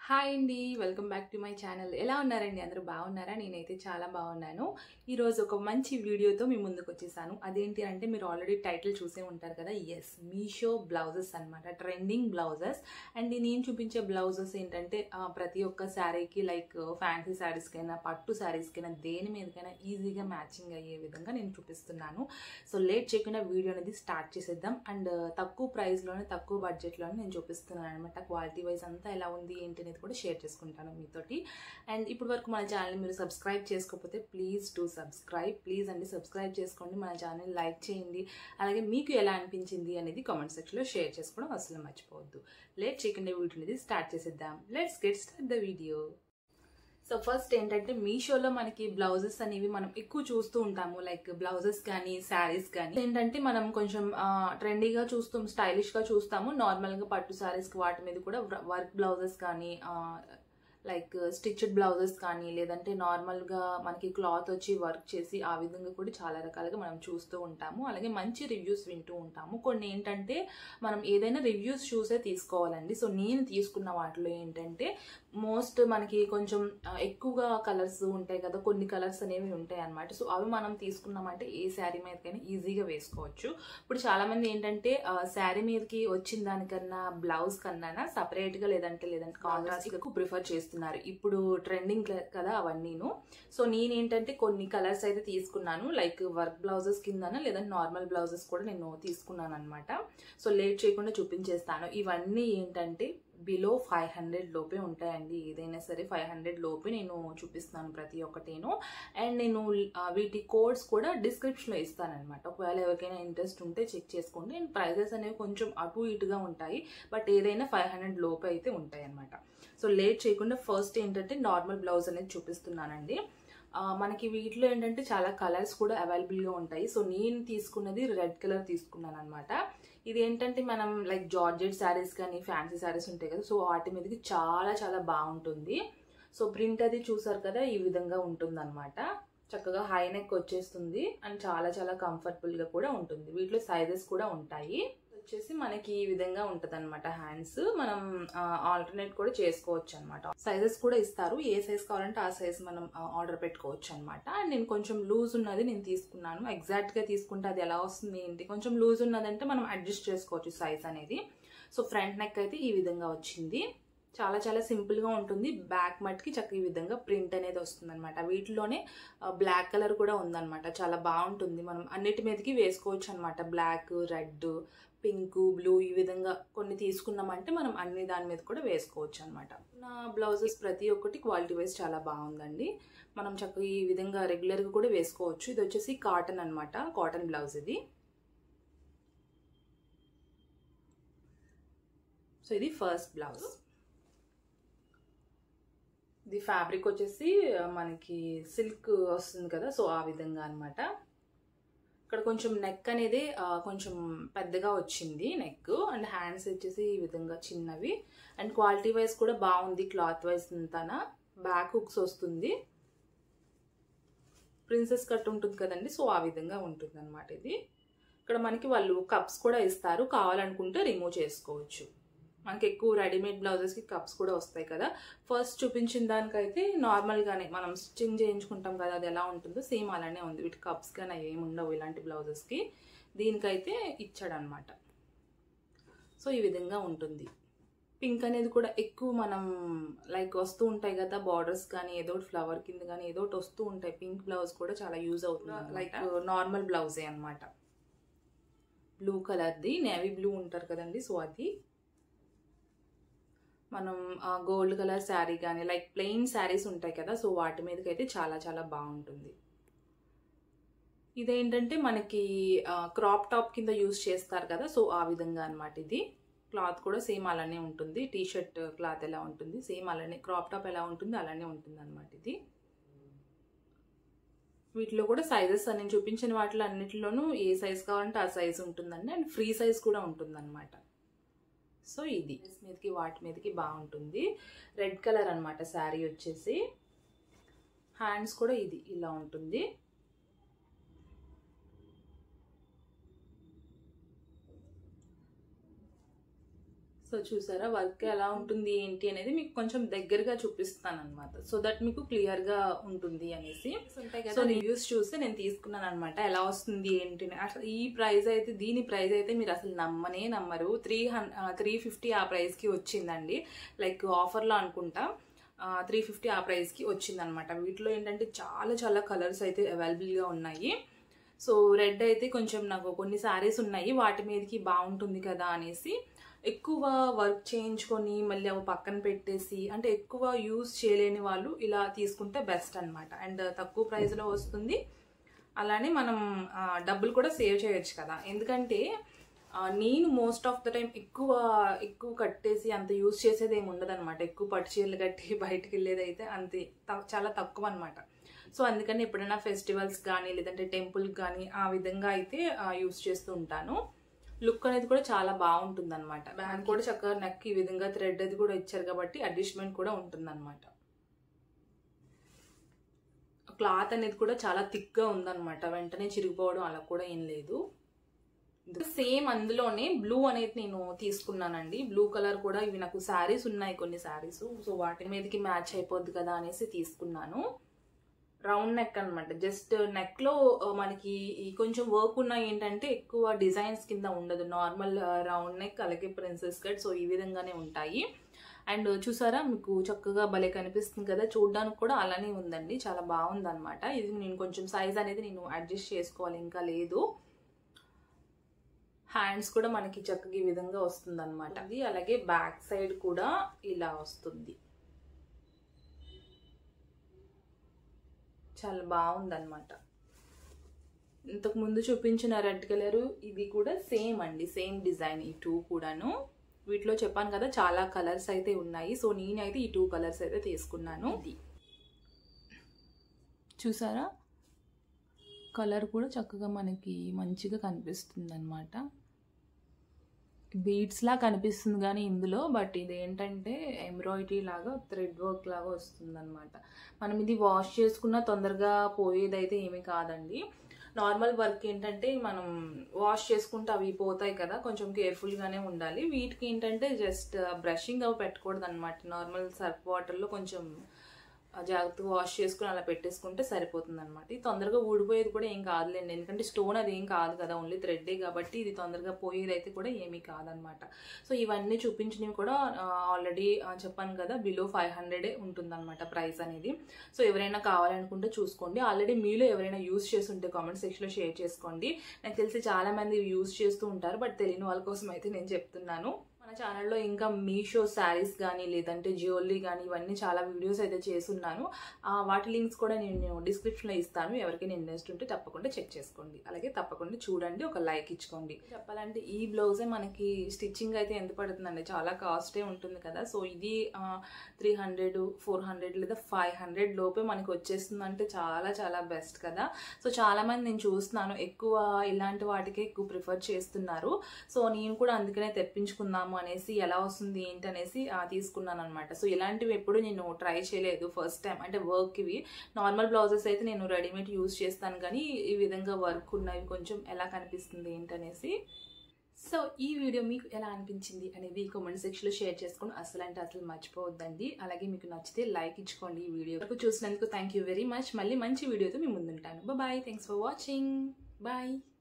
Hi అండి welcome back to my channel ఎలా ఉన్నారండి అందరూ బాగున్నారా నేనైతే చాలా బాగున్నాను ఈరోజు ఒక మంచి వీడియోతో మీ ముందుకు వచ్చేసాను అదేంటి అంటే మీరు ఆల్రెడీ టైటిల్ చూసే ఉంటారు కదా ఎస్ మీషో బ్లౌజెస్ అనమాట ట్రెండింగ్ బ్లౌజెస్ అండ్ నేను చూపించే బ్లౌజెస్ ఏంటంటే ఆ, ప్రతి ఒక్క శారీకి లైక్ ఫ్యాన్సీ శారీస్కైనా పట్టు శారీస్కైనా దేని మీదకైనా ఈజీగా మ్యాచింగ్ అయ్యే విధంగా నేను చూపిస్తున్నాను సో లేట్ చేయకుండా వీడియో అనేది స్టార్ట్ చేసేద్దాం అండ్ తక్కువ ప్రైస్లోనే తక్కువ బడ్జెట్లోనే నేను చూపిస్తున్నాను అనమాట క్వాలిటీ వైజ్ అంతా ఎలా ఉంది ఏంటి అనేది కూడా షేర్ చేసుకుంటాను మీతోటి అండ్ ఇప్పటి వరకు మన ఛానల్ మీరు సబ్స్క్రైబ్ చేసుకోకపోతే ప్లీజ్ టు సబ్స్క్రైబ్ ప్లీజ్ అండి సబ్స్క్రైబ్ చేసుకోండి మన ఛానల్ లైక్ చేయండి అలాగే మీకు ఎలా అనిపించింది అనేది కామెంట్ సెక్షన్లో షేర్ చేసుకోవడం అసలు మర్చిపోవద్దు లేట్ చేయకుండా వీడియో అనేది స్టార్ట్ చేసేద్దాం let's get start the video so first ఏంటంటే మీషోలో మనకి బ్లౌజెస్ అనేవి మనం ఎక్కువ చూస్తూ ఉంటాము లైక్ బ్లౌజెస్ కానీ శారీస్ కానీ ఏంటంటే మనం కొంచెం ట్రెండీగా చూస్తాం స్టైలిష్ గా చూస్తాము నార్మల్ గా పట్టు శారీస్ వాటి మీద కూడా వర్క్ బ్లౌజెస్ కానీ లైక్ స్టిచ్డ్ బ్లౌజెస్ కానీ లేదంటే నార్మల్గా మనకి క్లాత్ వచ్చి వర్క్ చేసి ఆ విధంగా కూడా చాలా రకాలుగా మనం చూస్తూ ఉంటాము అలాగే మంచి రివ్యూస్ వింటూ ఉంటాము కొన్ని ఏంటంటే మనం ఏదైనా రివ్యూస్ చూసే తీసుకోవాలండి సో నేను తీసుకున్న వాటిలో ఏంటంటే మోస్ట్ మనకి కొంచెం ఆ, ఎక్కువగా కలర్స్ ఉంటాయి కదా కొన్ని కలర్స్ అనేవి ఉంటాయి అనమాట సో అవి మనం తీసుకున్నామంటే ఏ శారీ మీదకైనా ఈజీగా వేసుకోవచ్చు ఇప్పుడు చాలా మంది ఏంటంటే శారీ మీదకి వచ్చిన దానికన్నా బ్లౌజ్ కన్నా సపరేట్ గా లేదంటే లేదంటే కాంట్రాస్ట్ ఎక్కువ ప్రిఫర్ చేస్తున్నారు ఇప్పుడు ట్రెండింగ్ కదా అవన్నీను సో నేనేంటంటే కొన్ని కలర్స్ అయితే తీసుకున్నాను లైక్ వర్క్ బ్లౌజెస్ కిందన లేదంటే నార్మల్ బ్లౌజెస్ కూడా నేను తీసుకున్నాను అనమాట సో లేట్ చేయకుండా చూపించేస్తాను ఇవన్నీ ఏంటంటే బిలో ఫైవ్ హండ్రెడ్ లోపే ఉంటాయండి ఏదైనా సరే ఫైవ్ హండ్రెడ్ లోపే నేను చూపిస్తాను ప్రతి ఒక్కటేను అండ్ నేను ఆ, వీటి కోడ్స్ కూడా డిస్క్రిప్షన్లో ఇస్తానన్నమాట ఒకవేళ ఎవరికైనా ఇంట్రెస్ట్ ఉంటే చెక్ చేసుకోండి అండ్ ప్రైజెస్ అనేవి కొంచెం అటు ఇటుగా ఉంటాయి బట్ ఏదైనా ఫైవ్ హండ్రెడ్ లోపే అయితే ఉంటాయి అనమాట సో లేట్ చేయకుండా ఫస్ట్ ఏంటంటే నార్మల్ బ్లౌజ్ అనేది చూపిస్తున్నానండి ఆ, మనకి వీటిలో ఏంటంటే చాలా కలర్స్ కూడా అవైలబుల్గా ఉంటాయి సో నేను తీసుకున్నది రెడ్ కలర్ తీసుకున్నాను అనమాట ఇది ఏంటంటే మనం లైక్ జార్జెట్ శారీస్ కానీ ఫ్యాన్సీ శారీస్ ఉంటాయి కదా సో వాటి మీదకి చాలా చాలా బాగుంటుంది సో ప్రింట్ అది చూసారు కదా ఈ విధంగా ఉంటుంది అనమాట చక్కగా హై నెక్ వచ్చేస్తుంది అండ్ చాలా చాలా కంఫర్టబుల్ గా కూడా ఉంటుంది వీటిలో సైజెస్ కూడా ఉంటాయి వచ్చేసి మనకి ఈ విధంగా ఉంటది అనమాట హ్యాండ్స్ మనం ఆల్టర్నేట్ కూడా చేసుకోవచ్చు అనమాట సైజెస్ కూడా ఇస్తారు ఏ సైజ్ కావాలంటే ఆ సైజ్ మనం ఆర్డర్ పెట్టుకోవచ్చు అనమాట అండ్ నేను కొంచెం లూజ్ ఉన్నది నేను తీసుకున్నాను ఎగ్జాక్ట్ గా తీసుకుంటే అది ఎలా వస్తుంది ఏంటి కొంచెం లూజ్ ఉన్నదంటే మనం అడ్జస్ట్ చేసుకోవచ్చు సైజ్ అనేది సో ఫ్రంట్ నెక్ అయితే ఈ విధంగా వచ్చింది చాలా చాలా సింపుల్ గా ఉంటుంది బ్యాక్ మట్కి చక్కగా ఈ విధంగా ప్రింట్ అనేది వస్తుంది అనమాట వీటిలోనే బ్లాక్ కలర్ కూడా ఉందన్నమాట చాలా బాగుంటుంది మనం అన్నిటి మీదకి వేసుకోవచ్చు అనమాట బ్లాక్ రెడ్ పింక్ బ్లూ ఈ విధంగా కొన్ని తీసుకున్నామంటే మనం అన్ని దాని మీద కూడా వేసుకోవచ్చు అనమాట నా బ్లౌజెస్ ప్రతి ఒక్కటి క్వాలిటీ వైజ్ చాలా బాగుందండి మనం చక్కగా ఈ విధంగా రెగ్యులర్గా కూడా వేసుకోవచ్చు ఇది వచ్చేసి కాటన్ అన్నమాట కాటన్ బ్లౌజ్ ఇది సో ఇది ఫస్ట్ బ్లౌజ్ ఇది ఫ్యాబ్రిక్ వచ్చేసి ఆ, మనకి సిల్క్ వస్తుంది కదా సో ఆ విధంగా అన్నమాట ఇక్కడ కొంచెం నెక్ అనేది ఆ, కొంచెం పెద్దగా వచ్చింది నెక్ అండ్ హ్యాండ్స్ వచ్చేసి ఈ విధంగా చిన్నవి అండ్ క్వాలిటీ వైజ్ కూడా బాగుంది క్లాత్ వైజ్ అంతానా బ్యాక్ హుక్స్ వస్తుంది ప్రిన్సెస్ కట్ ఉంటుంది కదండి సో ఆ విధంగా ఉంటుంది అనమాట ఇది ఇక్కడ మనకి వాళ్ళు కప్స్ కూడా ఇస్తారు కావాలనుకుంటే రిమూవ్ చేసుకోవచ్చు మనకి ఎక్కువ రెడీమేడ్ బ్లౌజెస్కి కప్స్ కూడా వస్తాయి కదా ఫస్ట్ చూపించిన దానికైతే నార్మల్గానే మనం స్టిచ్చింగ్ చేయించుకుంటాం కదా అది ఎలా ఉంటుందో సేమ్ అలానే ఉంది వీటి కప్స్ కానీ అవి ఏమి ఉండవు ఇలాంటి బ్లౌజెస్కి దీనికైతే ఇచ్చాడనమాట సో ఈ విధంగా ఉంటుంది పింక్ అనేది కూడా ఎక్కువ మనం లైక్ వస్తూ ఉంటాయి కదా బార్డర్స్ కానీ ఏదో ఒకటి ఫ్లవర్ కింద కానీ ఏదో ఒకటి వస్తూ ఉంటాయి పింక్ బ్లౌజ్ కూడా చాలా యూజ్ అవుతుంది లైక్ నార్మల్ బ్లౌజే అనమాట బ్లూ కలర్ది నేవీ బ్లూ ఉంటారు కదండి సో అది మనం గోల్డ్ కలర్ శారీ కానీ లైక్ ప్లెయిన్ శారీస్ ఉంటాయి కదా సో వాటి మీదకి అయితే చాలా చాలా బాగుంటుంది ఇదేంటంటే మనకి క్రాప్ టాప్ కింద యూజ్ చేస్తారు కదా సో ఆ విధంగా అనమాట ఇది క్లాత్ కూడా సేమ్ అలానే ఉంటుంది టీ షర్ట్ క్లాత్ ఎలా ఉంటుంది సేమ్ అలానే క్రాప్ టాప్ ఎలా ఉంటుంది అలానే ఉంటుంది అనమాట ఇది వీటిలో కూడా సైజెస్ నేను చూపించిన వాటిలో అన్నిటిలోనూ ఏ సైజ్ కావాలంటే ఆ సైజ్ ఉంటుందండి అండ్ ఫ్రీ సైజ్ కూడా ఉంటుందన్నమాట సో ఇది మీదకి వాటి మీదకి బాగుంటుంది రెడ్ కలర్ అనమాట శారీ వచ్చేసి హ్యాండ్స్ కూడా ఇది ఇలా ఉంటుంది సో చూసారా వర్క్ ఎలా ఉంటుంది ఏంటి అనేది మీకు కొంచెం దగ్గరగా చూపిస్తాను అనమాట సో దట్ మీకు క్లియర్ గా ఉంటుంది అనేసి సో రివ్యూస్ చూస్తే నేను తీసుకున్నాను అనమాట ఎలా వస్తుంది ఏంటి అని. అసలు ఈ ప్రైస్ అయితే దీని ప్రైస్ అయితే మీరు అసలు నమ్మనే నమ్మరు త్రీ హన్ త్రీ ఫిఫ్టీ ఆ ప్రైస్ కి వచ్చిందండి లైక్ ఆఫర్లో అనుకుంటా త్రీ ఫిఫ్టీ ఆ ప్రైస్కి వచ్చిందనమాట వీటిలో ఏంటంటే చాలా చాలా కలర్స్ అయితే అవైలబుల్గా ఉన్నాయి సో రెడ్ అయితే కొంచెం నాకు కొన్ని శారీస్ ఉన్నాయి వాటి మీదకి బాగుంటుంది కదా అనేసి ఎక్కువ వర్క్ చేయించుకొని మళ్ళీ అవి పక్కన పెట్టేసి అంటే ఎక్కువ యూజ్ చేయలేని వాళ్ళు ఇలా తీసుకుంటే బెస్ట్ అనమాట అండ్ తక్కువ ప్రైస్లో వస్తుంది అలానే మనం ఆ, డబ్బులు కూడా సేవ్ చేయొచ్చు కదా ఎందుకంటే ఆ, నేను మోస్ట్ ఆఫ్ ద టైం ఎక్కువ ఎక్కువ కట్టేసి అంత యూజ్ చేసేది ఏమి ఉండదు అనమాట ఎక్కువ పట్టు చీరలు కట్టి బయటికి వెళ్ళేది అయితే అంతే త- చాలా తక్కువ అనమాట సో అందుకని ఎప్పుడైనా ఫెస్టివల్స్ కానీ లేదంటే టెంపుల్కి కానీ ఆ విధంగా అయితే యూజ్ చేస్తూ ఉంటాను లుక్ అనేది కూడా చాలా బాగుంటుంది అనమాట బ్యాగ్ కూడా చక్కగా నెక్ ఈ విధంగా థ్రెడ్ అది కూడా ఇచ్చారు కాబట్టి అడ్జస్ట్మెంట్ కూడా ఉంటుంది అనమాట క్లాత్ అనేది కూడా చాలా థిక్గా ఉందన్నమాట వెంటనే చిరిగిపోవడం అలా కూడా ఏం లేదు సేమ్ అందులోనే బ్లూ అనేది నేను తీసుకున్నానండి బ్లూ కలర్ కూడా ఇవి నాకు శారీస్ ఉన్నాయి కొన్ని శారీస్ సో వాటి మీదకి మ్యాచ్ అయిపోద్ది కదా అనేసి తీసుకున్నాను రౌండ్ నెక్ అనమాట జస్ట్ నెక్ లో ఆ, మనకి ఈ కొంచెం వర్క్ ఉన్న ఏంటంటే ఎక్కువ డిజైన్స్ కింద ఉండదు నార్మల్ రౌండ్ నెక్ అలాగే ప్రిన్సెస్ కట్ సో ఈ విధంగానే ఉంటాయి అండ్ చూసారా మీకు చక్కగా భలే కనిపిస్తుంది కదా చూడడానికి కూడా అలానే ఉందండి చాలా బాగుంది అనమాట ఇది నేను కొంచెం సైజ్ అనేది నేను అడ్జస్ట్ చేసుకోవాలి ఇంకా లేదు హ్యాండ్స్ కూడా మనకి చక్కగా ఈ విధంగా వస్తుంది అనమాట అది అలాగే బ్యాక్ సైడ్ కూడా ఇలా వస్తుంది చాలా బాగుందన్నమాట ఇంతకు ముందు చూపించిన రెడ్ కలర్ ఇది కూడా సేమ్ అండి సేమ్ డిజైన్ ఈ టూ కూడాను వీటిలో చెప్పాను కదా చాలా కలర్స్ అయితే ఉన్నాయి సో నేనైతే ఈ టూ కలర్స్ అయితే తీసుకున్నాను ఇది చూసారా కలర్ కూడా చక్కగా మనకి మంచిగా కనిపిస్తుంది అనమాట బీడ్స్ లా కనిపిస్తుంది కానీ ఇందులో బట్ ఇది ఏంటంటే ఎంబ్రాయిడరీ లాగా థ్రెడ్ వర్క్ లాగా వస్తుంది అనమాట మనం ఇది వాష్ చేసుకున్న తొందరగా పోయేదైతే ఏమీ కాదండి నార్మల్ వర్క్ ఏంటంటే మనం వాష్ చేసుకుంటే అవి పోతాయి కదా కొంచెం కేర్ఫుల్గానే ఉండాలి వీటికి ఏంటంటే జస్ట్ బ్రషింగ్ అవి పెట్టకూడదు అనమాట నార్మల్ సర్ఫ్ వాటర్లో కొంచెం ఆ జాగ్రత్తగా వాష్ చేసుకుని అలా పెట్టేసుకుంటే సరిపోతుంది అనమాట ఇది తొందరగా ఊడిపోయేది కూడా ఏం కాదులేండి ఎందుకంటే స్టోన్ అది ఏం కాదు కదా ఓన్లీ థ్రెడ్డే కాబట్టి ఇది తొందరగా పోయేది అయితే కూడా ఏమీ కాదనమాట సో ఇవన్నీ చూపించినవి కూడా ఆల్రెడీ చెప్పాను కదా బిలో ఫైవ్ హండ్రెడే ఉంటుందన్నమాట ప్రైస్ అనేది సో ఎవరైనా కావాలనుకుంటే చూసుకోండి ఆల్రెడీ మీలో ఎవరైనా యూస్ చేసి ఉంటే కామెంట్ సెక్షన్లో షేర్ చేసుకోండి నాకు తెలిసి చాలా మంది యూస్ చేస్తూ ఉంటారు బట్ తెలియని వాళ్ళ కోసం అయితే నేను చెప్తున్నాను మన ఛానల్లో ఇంకా మీషో శారీస్ కానీ లేదంటే జ్యువెలరీ కానీ ఇవన్నీ చాలా వీడియోస్ అయితే చేస్తున్నాను ఆ, వాటి లింక్స్ కూడా నేను డిస్క్రిప్షన్లో ఇస్తాను ఎవరికైనా ఇంట్రెస్ట్ ఉంటే తప్పకుండా చెక్ చేసుకోండి అలాగే తప్పకుండా చూడండి ఒక లైక్ ఇచ్చుకోండి చెప్పాలంటే ఈ బ్లౌజే మనకి స్టిచ్చింగ్ అయితే ఎంత పడుతుందండి చాలా కాస్టే ఉంటుంది కదా సో ఇది త్రీ హండ్రెడ్ ఫోర్ హండ్రెడ్ లేదా ఫైవ్ హండ్రెడ్ లోపే మనకి వచ్చేస్తుందంటే చాలా చాలా బెస్ట్ కదా సో చాలా మంది నేను చూస్తున్నాను ఎక్కువ ఇలాంటి వాటికే ఎక్కువ ప్రిఫర్ చేస్తున్నారు సో నేను కూడా అందుకనే తెప్పించుకుందాము అనేసి ఎలా వస్తుంది ఏంటి అనేసి ఆ, తీసుకున్నాను అనమాట సో ఇలాంటివి ఎప్పుడు నేను ట్రై చేయలేదు ఫస్ట్ టైం అంటే వర్క్ ఇవి నార్మల్ బ్లౌజెస్ అయితే నేను రెడీమేడ్ యూస్ చేస్తాను కానీ ఈ విధంగా వర్క్ ఉన్నవి కొంచెం ఎలా కనిపిస్తుంది ఏంటనేసి సో ఈ వీడియో మీకు ఎలా అనిపించింది అనేది కామెంట్ సెక్షన్లో షేర్ చేసుకొని అసలు అంటే అసలు మర్చిపోవద్దండి అలాగే మీకు నచ్చితే లైక్ ఇచ్చుకోండి ఈ వీడియో వరకు చూసినందుకు థ్యాంక్ యూ వెరీ మచ్ మళ్ళీ మంచి వీడియోతో మీ ముందుంటాను bye thanks for watching bye